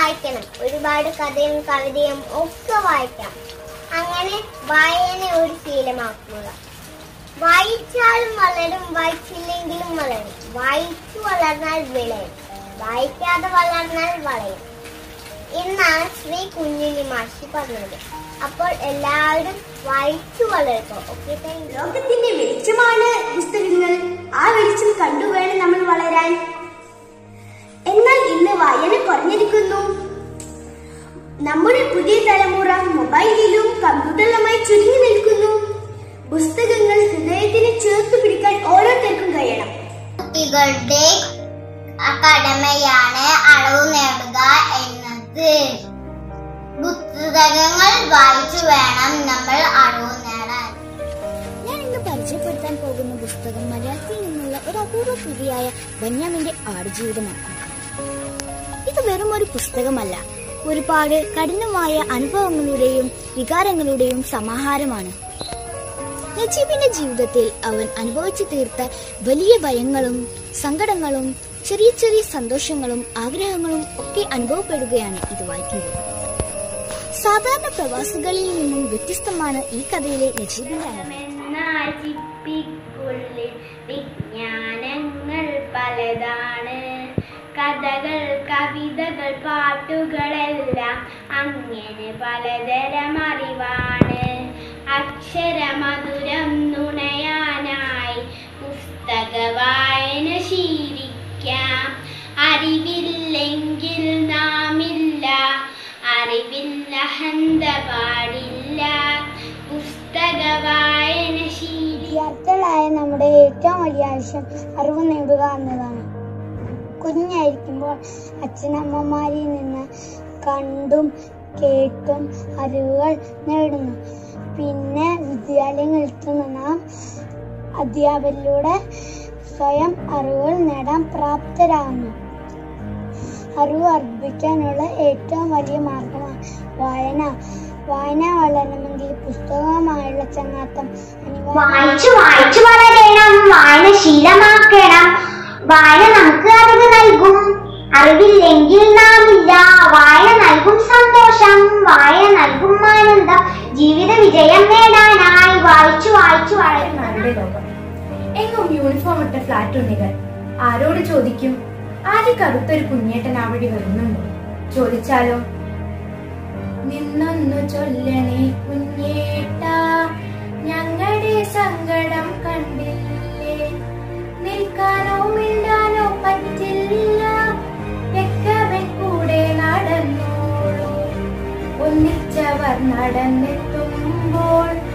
വായിക്കണം ഒരുപാട് കഥയും കവിതയും ഒക്കെ വായിക്കാം അങ്ങനെ വായന ഒരു ശീലമാക്കുക വായിച്ചാലും വളരും വായിച്ചില്ലെങ്കിലും വളരും വായിച്ചു വളർന്നാൽ വിളയും വായിക്കാതെ വളർന്നാൽ വളയും എന്നാണ് ശ്രീ കുഞ്ഞുണ്ണി മാഷി പറഞ്ഞത് അപ്പോൾ എല്ലാവരും വായിച്ചു വളരുക ഓക്കെ താങ്ക് യു ലോകത്തിന്റെ വെളിച്ചമാണ് പുസ്തകങ്ങൾ ആ വെളിച്ചം കണ്ടുവേണം നമ്മൾ വളരാൻ എന്നാൽ ഇന്ന് വായന കുറഞ്ഞിരിക്കുന്നു നമ്മുടെ പുതിയ തലമുറ മൊബൈലിലും കമ്പ്യൂട്ടറിലുമായി ചുരുങ്ങി നിൽക്കുന്നു പുസ്തകങ്ങൾ ഹൃദയത്തിന് ചേർത്ത് പിടിക്കാൻ ഓരോരുത്തർക്കും കഴിയണം കുട്ടികളുടെ കടമയാണ് അളവ് നേടുക എന്നത് പുസ്തകങ്ങൾ വായിച്ചു വേണം നമ്മൾ അളവ് നേടാൻ ഞാൻ ഇന്ന് പരിചയപ്പെടുത്താൻ പോകുന്ന പുസ്തകം മലയാളത്തിൽ നിന്നുള്ള ഒരു അപൂർവ കൃതിയായ ബന്യാമിന്റെ ആടുജീവിതമാണ് ഇത് വെറും ഒരു പുസ്തകമല്ല ഒരുപാട് കഠിനമായ അനുഭവങ്ങളുടെയും വികാരങ്ങളുടെയും സമാഹാരമാണ് നജീബിന്റെ ജീവിതത്തിൽ അവൻ അനുഭവിച്ചു തീർത്ത വലിയ ഭയങ്ങളും സങ്കടങ്ങളും ചെറിയ ചെറിയ സന്തോഷങ്ങളും ആഗ്രഹങ്ങളും ഒക്കെ അനുഭവപ്പെടുകയാണ് ഇത് വായിക്കുമ്പോൾ സാധാരണ പ്രവാസികളിൽ നിന്നും വ്യത്യസ്തമാണ് ഈ കഥയിലെ നജീബിന്റെ അനുഭവം ചിപ്പിക്കുള്ളിൽ വിജ്ഞാനങ്ങൾ പലതാണ് കഥകൾ കവിതകൾ പാട്ടുകളെല്ലാം അങ്ങനെ പലതരം അറിവാണ് അക്ഷരമധുരം നുണയാനായി പുസ്തക വായന ശീലിക്കാം അറിവില്ലെങ്കിൽ നാമില്ല അറിവില്ല ഹന്ത പാടില്ല പുസ്തക വായന ശീലി വിദ്യാർത്ഥികളായ നമ്മുടെ ഏറ്റവും വലിയ ആവശ്യം അറിവ് നേടുക എന്നതാണ് കുഞ്ഞായിരിക്കുമ്പോൾ അച്ഛനമ്മമാരിൽ നിന്ന് കണ്ടും കേട്ടും അറിവുകൾ നേടുന്നു പിന്നെ വിദ്യാലയങ്ങളിൽ നാം അധ്യാപകരിലൂടെ സ്വയം അറിവുകൾ നേടാൻ പ്രാപ്തരാകുന്നു അറിവ് വർദ്ധിപ്പിക്കാനുള്ള ഏറ്റവും വലിയ മാർഗമാണ് വായന വായന വളരണമെങ്കിൽ പുസ്തകവുമായുള്ള ചങ്ങാത്തം അനിവാര്യ വായിച്ചു വായിച്ചു വളരണം വായന ശീലമാക്കണം വായന നമുക്ക് അറിവ് നൽകും അറിവില്ലെങ്കിൽ നാമില്ല വായന നൽകും സന്തോഷം വായന നൽകും ആനന്ദം ജീവിത വിജയം നേടാനായി വായിച്ചു വായിച്ചു വളരണം നമ്മുടെ ലോകം എങ്ങും യൂണിഫോം ഇട്ട ഫ്ലാറ്റ് ഉണ്ണികൾ ആരോട് ചോദിക്കും ആദ്യ കറുത്തൊരു കുഞ്ഞേട്ടൻ ആ വഴി വരുന്നുണ്ടോ ചോദിച്ചാലോ നിന്നൊന്നു ചൊല്ലണേ കുഞ്ഞേട്ട ഞങ്ങളുടെ സങ്കടം കണ്ടില്ലേ നിൽക്കാനോ മിണ്ടാനോ പറ്റില്ല വെക്കവൻ കൂടെ നടന്നോളൂ ഒന്നിച്ചവർ നടന്നെത്തുമ്പോൾ